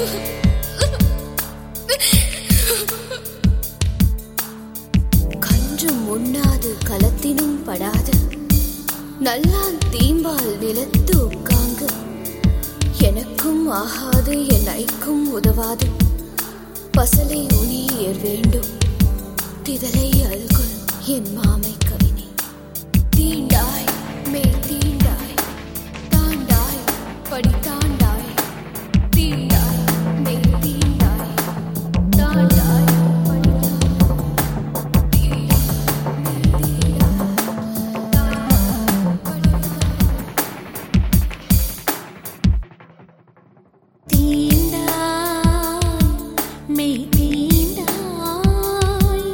கன்றும் உண்ணாது களத்தினும் படாது நல்லான் தீம்பால் நிலத்து உட்காங்கு எனக்கும் ஆகாது என் ஐக்கும் உதவாது பசலை உனியர் வேண்டும் திதலை அல்குல் என் மாமை கவினி தீண்டாய் மேல் தீண்டாய் தாண்டாய் படி தாண்டாய் தீண்டாய் மேல் தீண்டாய் தாண்டாய் படி தீண்டாய் மெய் தீண்டாய்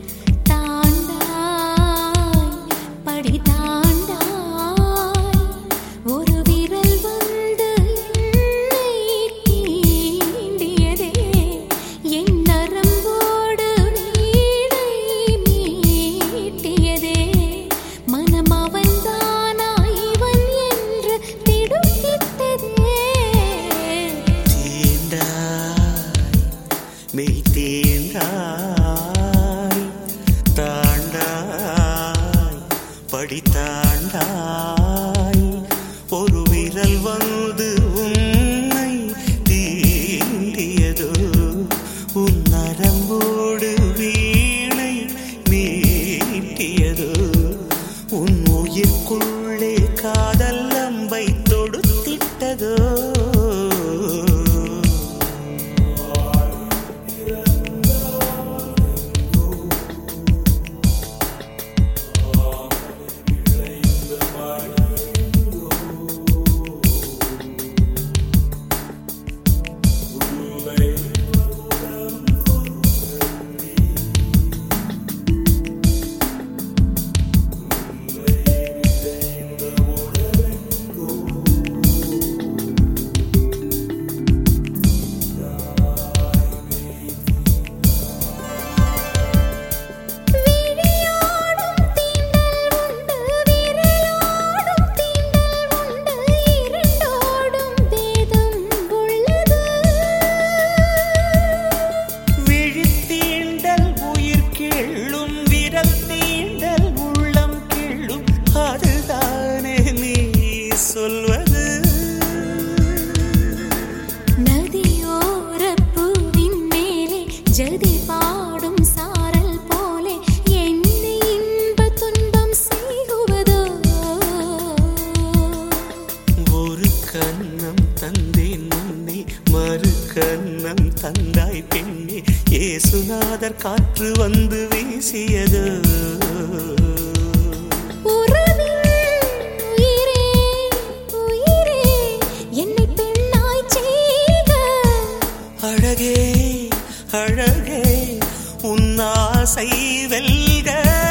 தாண்டாய் படி தாண்டாய் ஒரு விரல் வந்து என்னை தீண்டியதே என் நரம்போடு வீணை மீட்டியதே மனம் அவன்தானா இவன் என்று திடுக்கிட்டதே தீண்டாய் மெய் தீண்டாய் தாண்டாய் படி தாண்டாய் ஒரு விரல் வந்து உன்னை தீண்டியதோ உன் நரம்போடு வீணை மீட்டியதோ உன் உயிர்க்குள்ளே காதல் அம்பை தொடுத்திட்டதோ விழியோடும் தீண்டல் உண்டு விரலோடும் தீண்டல் உண்டு இரண்டோடும் பேதம் உள்ளது விழித்தீண்டல் உயிர் கிள்ளும் விரல் தீண்டல் உள்ளம் கிள்ளும் அதுதானே நீ சொல்வது நதியோரப் பூவின் மேலே ஜதி பாடும் சாரல் போலே என்னை இன்ப துன்பம் செய்குவதோ ஒரு கண்ணம் தந்தேன் முன்னே மறு கண்ணம் தந்தாய் பெண்ணே ஏசுநாதர் காற்று வந்து வீசியது உறவில் உயிரே உயிரே என்னை பெண்ணாய் செய்க அழகே அழகே உன்னாசை வெல்க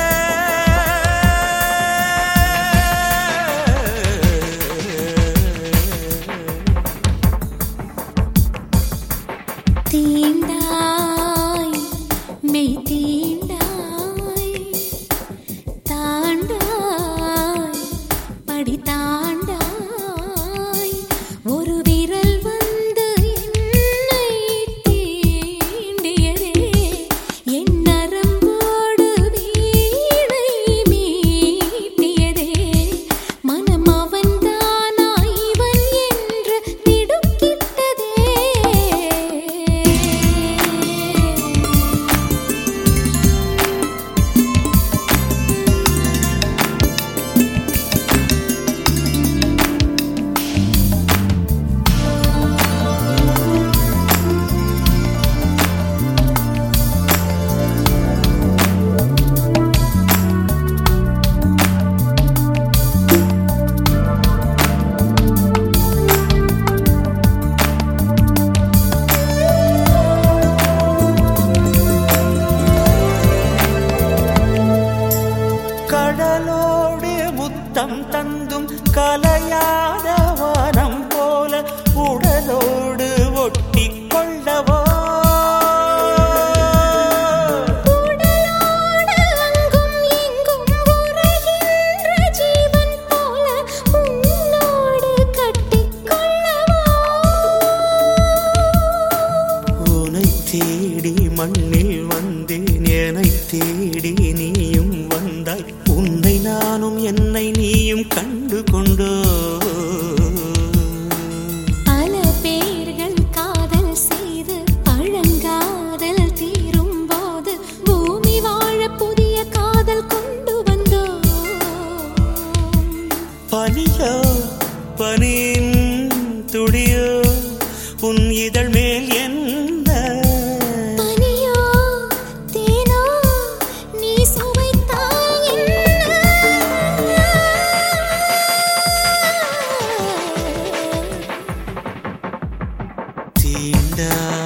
தீண்டாய் மெய் தீண்டாய் தாண்டாய் படி தாண்டாய் ஒரு விரல் வந்து என்னை தீண்டியதே என் நரம்போடு வீணை மீட்டியதே மனம் அவன்தானா இவன் என்று திடுக்கிட்டதே மண்ணில் வந்தேன் என்னை தேடி நீயும் வந்தாய் உன்னை நானும் என்னை நீயும் கண்டு கொண்டோ பல பேர்கள் காதல் செய்து பழங்காதல் தீரும் போது பூமி வாழ புதிய காதல் கொண்டு வந்தோம் பனியோ பனியின் துடியோ உன் இதழ் மேல் என்ன பனியோ தேனோ நீ சுவைத்தாய் என்ன? தீண்டா